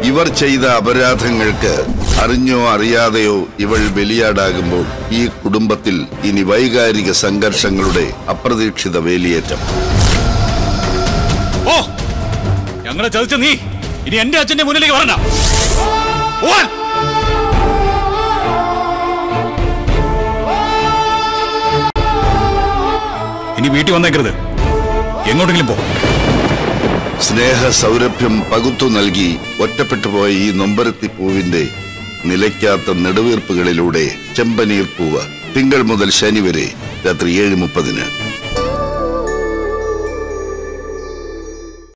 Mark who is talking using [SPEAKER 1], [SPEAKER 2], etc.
[SPEAKER 1] ഇവർ ചെയ്ത അപരാധങ്ങൾക്ക് അറിഞ്ഞോ അറിയാതെയോ ഇവൾ ബലിയാടാകുമ്പോൾ ഈ കുടുംബത്തിൽ ഇനി വൈകാരിക സംഘർഷങ്ങളുടെ അപ്രതീക്ഷിത വേലിയേറ്റം
[SPEAKER 2] ഓ ഞങ്ങളെ ചതിച്ച നീ ഇനി എന്റെ അച്ഛന്റെ മുന്നിലേക്ക് വരണ്ട പോവാൻ ഇനി വീട്ടിൽ വന്നേക്കരുത് എങ്ങോട്ടെങ്കിലും പോ
[SPEAKER 1] സ്നേഹ സൗരഭ്യം പകുത്തു നൽകി ഒറ്റപ്പെട്ടുപോയ ഈ നൊമ്പരത്തി പൂവിന്റെ നിലയ്ക്കാത്ത നെടുവീർപ്പുകളിലൂടെ ചെമ്പനീർ പൂവ് തിങ്കൾ മുതൽ ശനി വരെ രാത്രി ഏഴ് മുപ്പതിന്